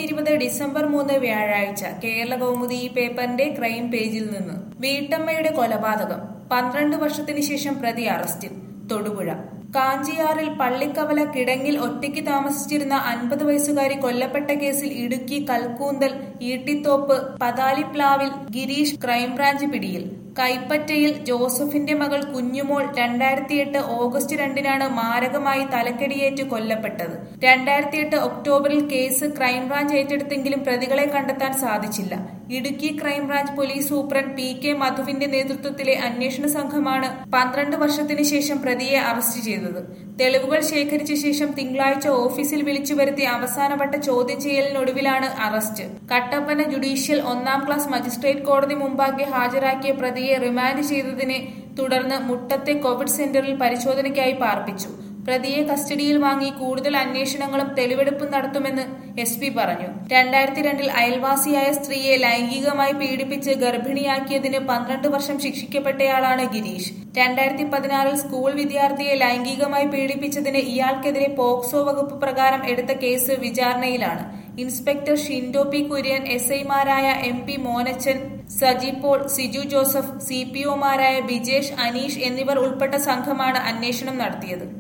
ഇരുപത് ഡിസംബർ മൂന്ന് വ്യാഴാഴ്ച കേരള കൗമുദി ഈ പേപ്പറിന്റെ ക്രൈം പേജിൽ നിന്ന് വീട്ടമ്മയുടെ കൊലപാതകം പന്ത്രണ്ട് വർഷത്തിന് ശേഷം പ്രതി അറസ്റ്റിൽ തൊടുപുഴ കാഞ്ചിയാറിൽ പള്ളിക്കവല കിടങ്ങിൽ ഒറ്റയ്ക്ക് താമസിച്ചിരുന്ന അൻപത് വയസ്സുകാരി കൊല്ലപ്പെട്ട കേസിൽ ഇടുക്കി കൽക്കൂന്തൽ ഈട്ടിത്തോപ്പ് പതാലിപ്ലാവിൽ ഗിരീഷ് ക്രൈംബ്രാഞ്ച് പിടിയിൽ കൈപ്പറ്റയിൽ ജോസഫിന്റെ മകൾ കുഞ്ഞുമോൾ രണ്ടായിരത്തിയെട്ട് ഓഗസ്റ്റ് രണ്ടിനാണ് മാരകമായി തലക്കടിയേറ്റ് കൊല്ലപ്പെട്ടത് രണ്ടായിരത്തിയെട്ട് ഒക്ടോബറിൽ കേസ് ക്രൈംബ്രാഞ്ച് ഏറ്റെടുത്തെങ്കിലും പ്രതികളെ കണ്ടെത്താൻ സാധിച്ചില്ല Idukki crime branch police superintendent P K മധുവിന്റെ നേതൃത്വത്തിലെ അന്വേഷണ സംഘമാണ് പന്ത്രണ്ട് വർഷത്തിന് ശേഷം പ്രതിയെ അറസ്റ്റ് ചെയ്തത് തെളിവുകൾ ശേഖരിച്ച ശേഷം തിങ്കളാഴ്ച ഓഫീസിൽ വിളിച്ചു വരുത്തി അവസാനവട്ട ചോദ്യം ചെയ്യലിനൊടുവിലാണ് അറസ്റ്റ് കട്ടപ്പന ജുഡീഷ്യൽ ഒന്നാം ക്ലാസ് മജിസ്ട്രേറ്റ് കോടതി മുമ്പാകെ ഹാജരാക്കിയ പ്രതിയെ റിമാൻഡ് ചെയ്തതിനെ തുടർന്ന് മുട്ടത്തെ കോവിഡ് സെന്ററിൽ പരിശോധനയ്ക്കായി പാർപ്പിച്ചു പ്രതിയെ കസ്റ്റഡിയിൽ വാങ്ങി കൂടുതൽ അന്വേഷണങ്ങളും തെളിവെടുപ്പും നടത്തുമെന്ന് എസ് പി പറഞ്ഞു രണ്ടായിരത്തി രണ്ടിൽ അയൽവാസിയായ സ്ത്രീയെ ലൈംഗികമായി പീഡിപ്പിച്ച് ഗർഭിണിയാക്കിയതിന് പന്ത്രണ്ട് വർഷം ശിക്ഷിക്കപ്പെട്ടയാളാണ് ഗിരീഷ് രണ്ടായിരത്തി പതിനാറിൽ സ്കൂൾ വിദ്യാർത്ഥിയെ ലൈംഗികമായി പീഡിപ്പിച്ചതിന് ഇയാൾക്കെതിരെ പോക്സോ വകുപ്പ് പ്രകാരം എടുത്ത കേസ് വിചാരണയിലാണ് inspector Shindo P Kurian S ഐമാരായ M P Monachan Saji Paul Siju Joseph C P ഒമാരായ ബിജേഷ് അനീഷ് എന്നിവർ ഉൾപ്പെട്ട സംഘമാണ് അന്വേഷണം നടത്തിയത്